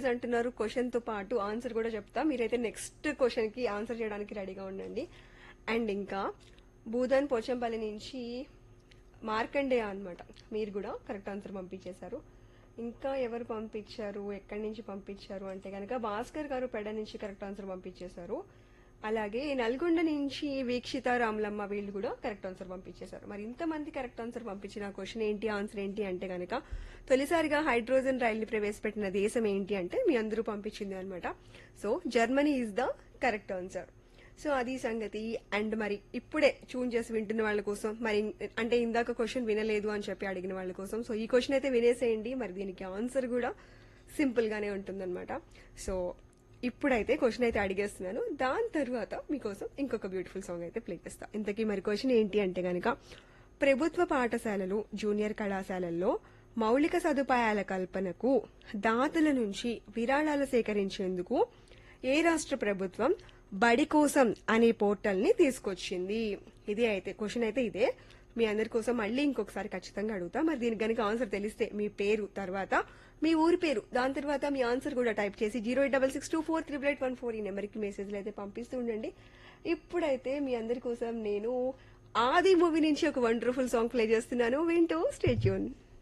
please అంటున్నారు question తో పాటు ఆన్సర్ కూడా చెప్తా మీరైతే నెక్స్ట్ క్వశ్చన్ కి ఆన్సర్ చేయడానికి రెడీగా ఉండండి అండ్ ఇంకా భూదాన్ పోచంపల్లి నుంచి మార్కండేయ అన్నమాట మీరు కూడా కరెక్ట్ ఆన్సర్ పంపించేశారు ఇంకా ఎవరు పంపించారు ఎక్కడి నుంచి పంపించారు అంటే కనుక భాస్కర్ గారు పెడ నుంచి కరెక్ట్ ఆన్సర్ పంపించేశారు అలాగే నల్గొండ నుంచి వీక్షిత రాములమ్మ వీళ్ళు కూడా కరెక్ట్ ఆన్సర్ పంపించేశారు మరి ఇంతమంది కరెక్ట్ ఆన్సర్ పంపించిన క్వశ్చన్ ఏంటి ఆన్సర్ ఏంటి అంటే కనుక తొలిసారిగా హైడ్రోజన్ రైల్ని ప్రవేశపెట్టిన దేశం ఏంటి అంటే మీ అందరూ పంపించింది అనమాట so Germany is the correct answer so అది సంగతి అండ్ మరి ఇప్పుడే చూన్ చేసి వింటున్న వాళ్ళ కోసం మరి అంటే ఇందాక క్వశ్చన్ వినలేదు అని చెప్పి అడిగిన వాళ్ళ కోసం సో ఈ క్వశ్చన్ అయితే వినేసేయండి మరి దీనికి ఆన్సర్ కూడా సింపుల్ గానే ఉంటుందన్నమాట సో ఇప్పుడైతే క్వశ్చన్ అయితే అడిగేస్తున్నాను దాని తర్వాత మీకోసం ఇంకొక బ్యూటిఫుల్ సాంగ్ అయితే ప్లే చేస్తా ఇంతకీ మరి క్వశ్చన్ ఏంటి అంటే గనక ప్రభుత్వ పాఠశాలలు జూనియర్ కళాశాలల్లో మౌలిక సదుపాయాల కల్పనకు దాతల నుంచి విరాళాలు సేకరించేందుకు ఏ రాష్ట్ర ప్రభుత్వం బడి కోసం అనే పోర్టల్ ని తీసుకొచ్చింది ఇది అయితే క్వశ్చన్ అయితే ఇదే మీ అందరి కోసం మళ్ళీ ఇంకొకసారి ఖచ్చితంగా అడుగుతా మరి దీనికి గనుక ఆన్సర్ తెలిస్తే మీ పేరు తర్వాత మీ ఊరి పేరు దాని తర్వాత మీ ఆన్సర్ కూడా టైప్ చేసి zero eight double six two four triple eight one four ఈ నెంబర్కి మెసేజ్లు అయితే పంపిస్తూ ఉండండి ఇప్పుడైతే మీ అందరి కోసం నేను ఆది మూవీ నుంచి ఒక వండర్ఫుల్ సాంగ్ ప్లే చేస్తున్నాను వింటూ స్టేట్యూన్